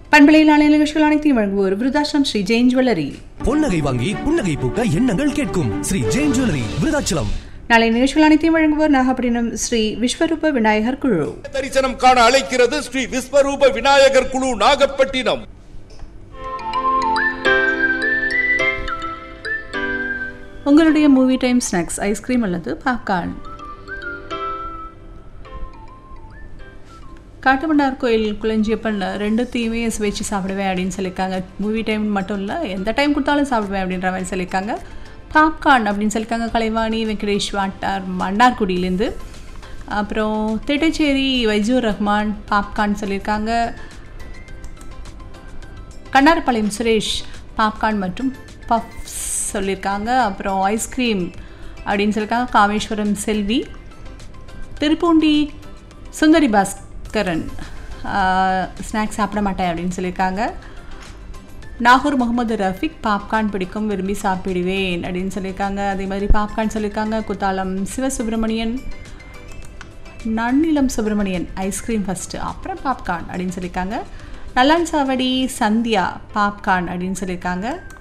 பண்பலையில் நாளைய நிகழ்ச்சிகள் அனைத்தையும் வழங்குவோர் விருதாசம் ஸ்ரீ ஜெயின் ஜுவல்லரி பொன்னகை வாங்கி புன்னகை பூக்க எண்ணங்கள் கேட்கும் ஸ்ரீ ஜெயின் ஜுவல்லரி விருதாச்சலம் நாளைய நிகழ்ச்சிகள் அனைத்தையும் வழங்குவோர் நாகப்பட்டினம் ஸ்ரீ விஸ்வரூப விநாயகர் குழு தரிசனம் காண அழைக்கிறது ஸ்ரீ விஸ்வரூப விநாயகர் குழு நாகப்பட்டினம் உங்களுடைய மூவி டைம் ஸ்நாக்ஸ் ஐஸ்கிரீம் அல்லது பாப்கார்ன் காட்டுமன்னார் கோயில் குளஞ்சியப்பன் ரெண்டுத்தையுமே சுவைச்சு சாப்பிடுவேன் அப்படின்னு சொல்லியிருக்காங்க மூவி டைம் மட்டும் இல்லை எந்த டைம் கொடுத்தாலும் சாப்பிடுவேன் அப்படின்ற மாதிரி சொல்லியிருக்காங்க பாப்கார்ன் அப்படின்னு சொல்லியிருக்காங்க கலைவாணி வெங்கடேஷ் வாட்டார் மன்னார்குடியிலேருந்து அப்புறம் திட்டச்சேரி வைஜூர் ரஹ்மான் பாப்கார்ன் சொல்லியிருக்காங்க கண்ணாரப்பாளையம் சுரேஷ் பாப்கார்ன் மற்றும் பஃப்ஸ் சொல்லியிருக்காங்க அப்புறம் ஐஸ்கிரீம் அப்படின்னு சொல்லியிருக்காங்க காமேஸ்வரம் செல்வி திருப்பூண்டி சுந்தரி பாஸ்கரன் ஸ்நாக்ஸ் சாப்பிட மாட்டேன் அப்படின்னு சொல்லியிருக்காங்க நாகூர் முகமது ரஃபிக் பாப்கார்ன் பிடிக்கும் விரும்பி சாப்பிடுவேன் அப்படின்னு சொல்லியிருக்காங்க அதே மாதிரி பாப்கார்ன் சொல்லியிருக்காங்க குத்தாலம் சிவசுப்பிரமணியன் நன்னிலம் சுப்பிரமணியன் ஐஸ்கிரீம் ஃபஸ்ட்டு அப்புறம் பாப்கார்ன் அப்படின்னு சொல்லியிருக்காங்க நல்லான் சாவடி சந்தியா பாப்கார்ன் அப்படின்னு சொல்லியிருக்காங்க